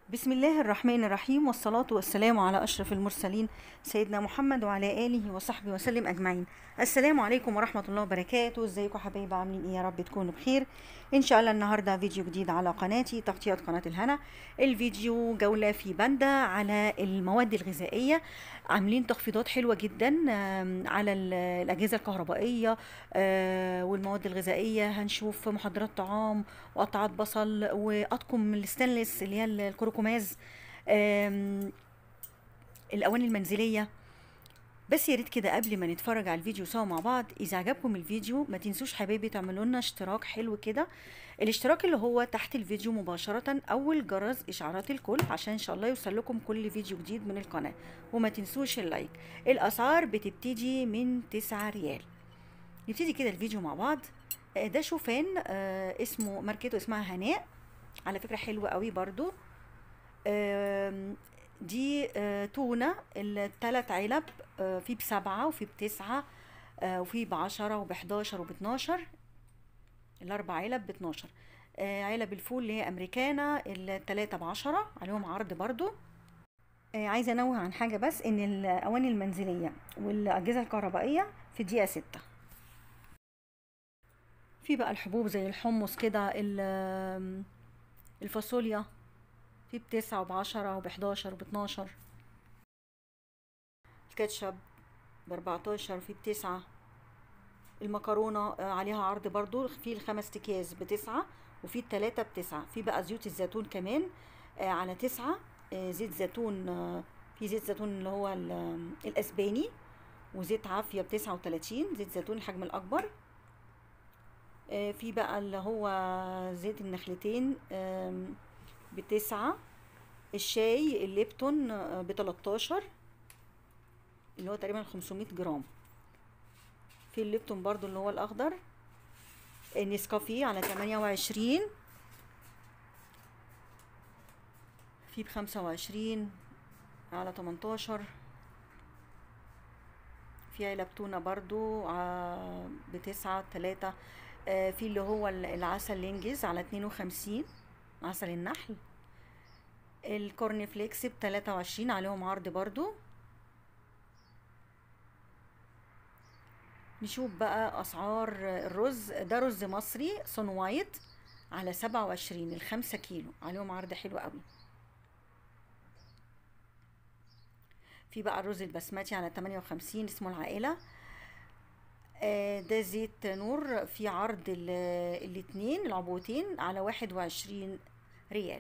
بسم الله الرحمن الرحيم والصلاة والسلام على أشرف المرسلين سيدنا محمد وعلى آله وصحبه وسلم أجمعين السلام عليكم ورحمة الله وبركاته ازيكم حبايب عاملين ايه يا رب تكونوا بخير ان شاء الله النهاردة فيديو جديد على قناتي تغطية قناة الهنا الفيديو جولة في باندا على المواد الغذائية عاملين تخفيضات حلوة جدا آم، على ال- الأجهزة الكهربائية آه، والمواد الغذائية هنشوف محضرات طعام وقطعات بصل وأطقم الستانلس اللي هي الكروكوماز آم، الأواني المنزلية بس يا ريت كده قبل ما نتفرج على الفيديو سوا مع بعض اذا عجبكم الفيديو ما تنسوش حبايبي تعملوا لنا اشتراك حلو كده الاشتراك اللي هو تحت الفيديو مباشرة اول جرس اشعارات الكل عشان ان شاء الله يوصل لكم كل فيديو جديد من القناة وما تنسوش اللايك الاسعار بتبتدي من 9 ريال نبتدي كده الفيديو مع بعض آه، ده شوفان آه، اسمه ماركته اسمها هناء على فكرة حلوة قوي برضو آم، دي آه، تونة التلات علب آه، في بسبعة وفي بتسعة آه، وفي بعشرة وبحداشر وباتناشر الأربع علب باتناشر آه، علب الفول اللي هي أمريكانا التلاتة بعشرة عليهم عرض برضو آه، عايزة أنوه عن حاجة بس إن الأواني المنزلية والأجهزة الكهربائية في دقيقة ستة في بقى الحبوب زي الحمص كده ال- الفاصوليا في بتسعة وبعشرة وبحداشر وباتناشر الكاتشب بأربعتاشر في بتسعة المكرونة آه، عليها عرض برضو في الخمس اكياس بتسعة وفي التلاتة بتسعة في بقى زيوت الزيتون كمان آه، على تسعة آه، زيت زيتون آه، في زيت زيتون اللي هو ال- الأسباني وزيت عافية بتسعة وتلاتين زيت زيتون الحجم الأكبر آه، في بقى اللي هو زيت النخلتين آم، بتسعة الشاي الليبتون آه، بتلاتاشر اللي هو تقريبا 500 جرام في الليبتون برضو اللي هو الأخضر النسكافيه على 28 في بخمسة وعشرين على 18 في علب تونة برضو ع- بتسعة تلاتة آه، في اللي هو ال- العسل الانجز على 52 عسل النحل الكورن فليكس بتلاتة وعشرين عليهم عرض برضو نشوف بقى أسعار الرز ده رز مصري صن وايت على سبعة وعشرين الخمسة كيلو عليهم عرض حلو قوي في بقى الرز البسمتي على تمانية وخمسين اسمه العائلة آه، ده زيت نور في عرض ال- الاتنين العبوتين على واحد وعشرين ريال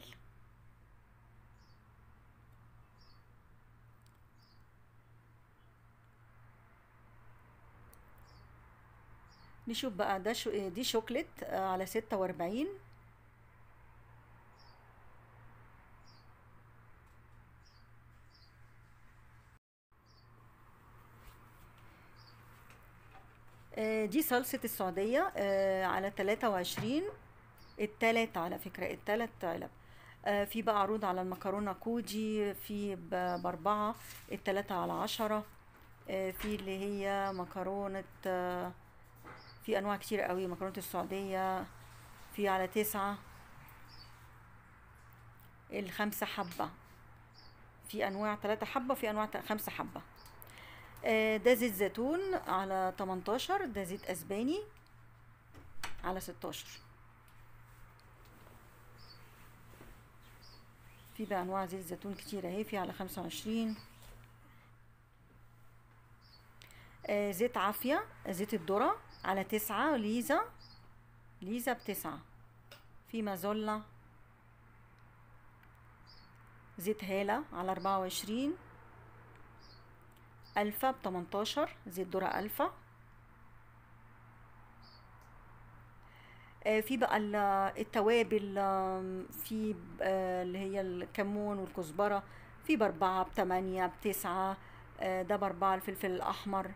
نشوف بقى ده شو دي شوكليت آه، على ستة وأربعين آه، دي صلصة السعودية آه، على تلاتة وعشرين التلات على فكرة التلات علب آه، في بقى عروض على المكرونة كوجي في ب- بأربعة التلاتة على عشرة آه، في اللي هي مكرونة آه، في أنواع كتير قوي مكرونة السعودية في على تسعة الخمسة حبة في أنواع تلاتة حبة في أنواع ت- خمسة حبة آه، ده زيت زيتون على 18 ده زيت أسباني على 16 في بقى أنواع زيت زيتون كتير أهي في على 25 آه، زيت عافية زيت الذرة على تسعة ليزا ليزا بتسعة في مازولا زيت هالة على أربعة وعشرين ألفا بتمنتاشر زيت ذرة ألفا آه، في بقى ال- التوابل آم، في ب- آه، اللي هي الكمون والكزبرة في بأربعة بتمانية بتسعة آه، ده بأربعة الفلفل الأحمر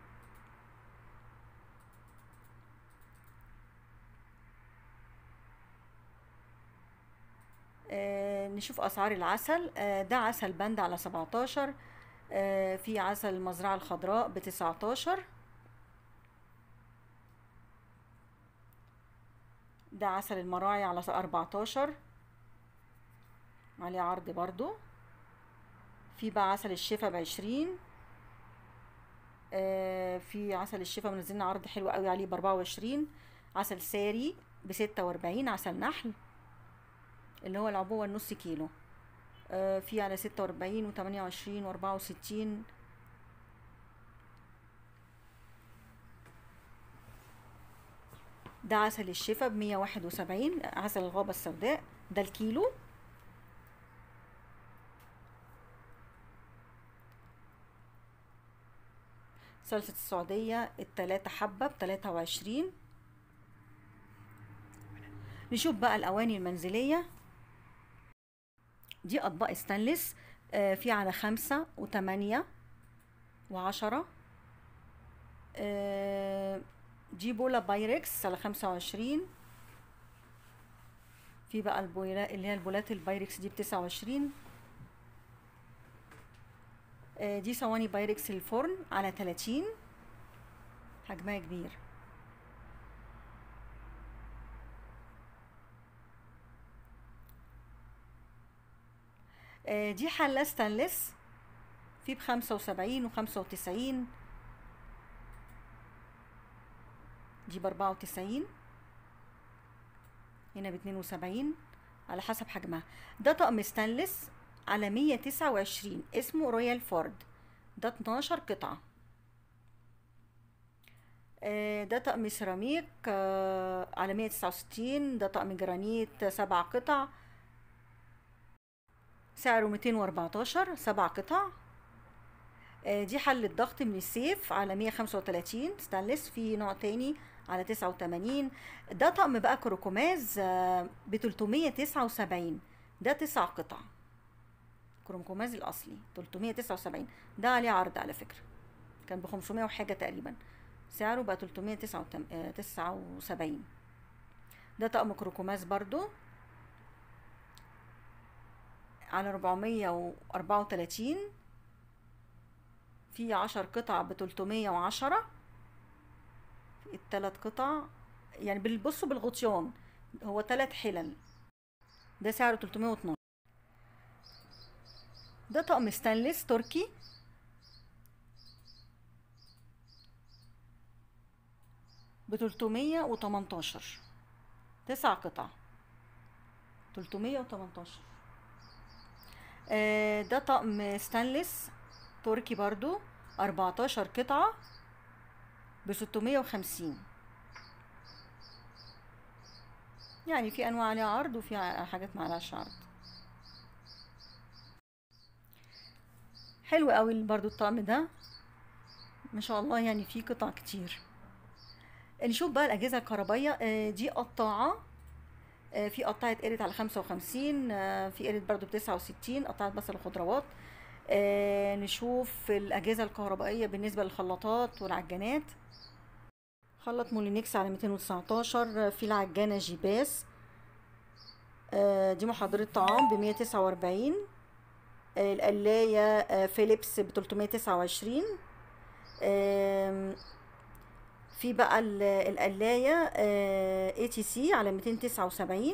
آه، نشوف أسعار العسل آه، ده عسل بند على 17 آه، في عسل المزرعة الخضراء بتسعتاشر ده عسل المراعي على 14 عليه عرض برضو في بقى عسل الشفا بعشرين آه في عسل الشفا منزلنا عرض حلو قوي عليه باربعة وعشرين عسل ساري بستة واربعين عسل نحل اللي هو العبوة النص كيلو آه في على ستة واربعين وتمانية وعشرين واربعة وستين ده عسل الشفا بمية واحد وسبعين عسل الغابة السوداء ده الكيلو صلصة السعودية التلاتة حبة بتلاتة وعشرين نشوف بقى الأواني المنزلية دي أطباق ستانلس آه في على خمسة وتمانية وعشرة آه دي بولا بايركس على خمسة وعشرين في بقى البولا اللي هي البولات البايركس دي بتسعة وعشرين دي صواني بايركس الفرن على تلاتين حجمها كبير دي حلة ستانلس في بخمسة وسبعين وخمسة وتسعين دي بأربعة وتسعين هنا باتنين وسبعين على حسب حجمها ده طقم ستانلس على مية تسعة وعشرين اسمه رويال فورد ده اتناشر قطعة ده طقم سيراميك على مية تسعة وستين ده طقم جرانيت سبع قطع سعره ميتين واربعتاشر سبع قطع دي حلة ضغط من السيف على مية خمسة وتلاتين ستانلس في نوع تاني على تسعة وتمانين ده طقم بقى كروكوماز بتلتمية تسعة وسبعين ده تسع قطع كرومكوماز الاصلي 379 ده عليه عرض على فكره كان ب 500 وحاجه تقريبا سعره بقى 379 ده طقم كروكوماز برضو على 434 في 10 قطع ب 310 التلات قطع يعني بنبصوا بالغطيان هو تلات حلل ده سعره 312 ده طقم ستانلس تركي بتلتمية وتمنتاشر تسع قطع تلتمية وتمنتاشر آه ده طقم ستانلس تركي برضو أربعتاشر قطعة بستمية وخمسين يعني في أنواع عليها عرض وفي حاجات ما عليهاش عرض حلو قوي برضو الطقم ده ما شاء الله يعني فيه قطع كتير نشوف بقى الاجهزه الكهربائيه دي قطاعه في قطاعه قرد على خمسة وخمسين في قرد برضو بتسعة وستين قطاعه بصل الخضروات نشوف الاجهزه الكهربائيه بالنسبه للخلاطات والعجانات خلط مولينكس على 219 في العجانه جيباس دي محضره طعام ب 149 القلاية فيليبس ب 329 في بقى القلاية اي تي سي على 279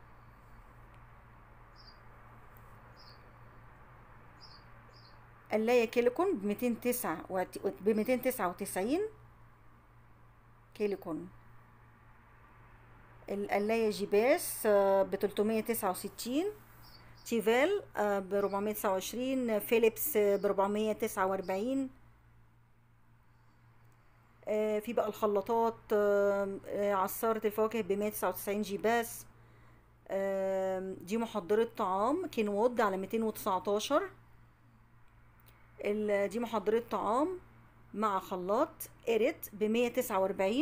قلاية كيليكون ب 209 ب 299 كيليكون القلاية جيباس ب 369 تيفال ب 429 فيليبس ب 449 في بقى الخلاطات عصارة الفواكه ب 199 جيباس دي محضرة طعام كينوود على 219 دي محضرة طعام مع خلاط إيريت ب 149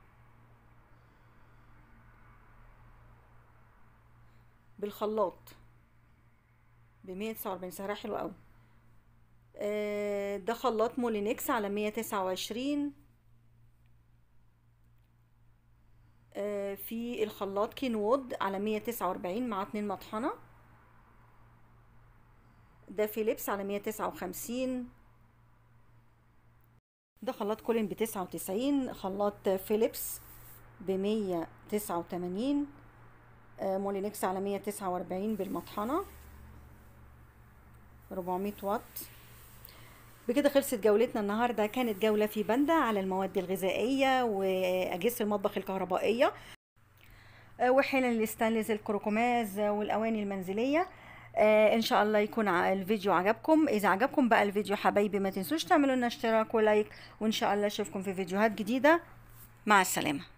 بالخلاط ب 149 سعرها حلو قوي ده خلاط مولينكس على 129 في الخلاط كينوود على 149 مع اتنين مطحنة ده فيليبس على 159 ده خلاط كولين بتسعة وتسعين خلاط فيليبس بمية تسعة وتمانين مولينكس على مية تسعة وأربعين بالمطحنة 400 واط بكده خلصت جولتنا النهارده كانت جولة في بندا على المواد الغذائية وأجهزة المطبخ الكهربائية آه، وحين الاستانلس الكروكوماز والأواني المنزلية آه ان شاء الله يكون ع- الفيديو عجبكم اذا عجبكم بقى الفيديو حبايبي ما تنسوش تعملوا لنا اشتراك ولايك وان شاء الله اشوفكم في فيديوهات جديدة مع السلامة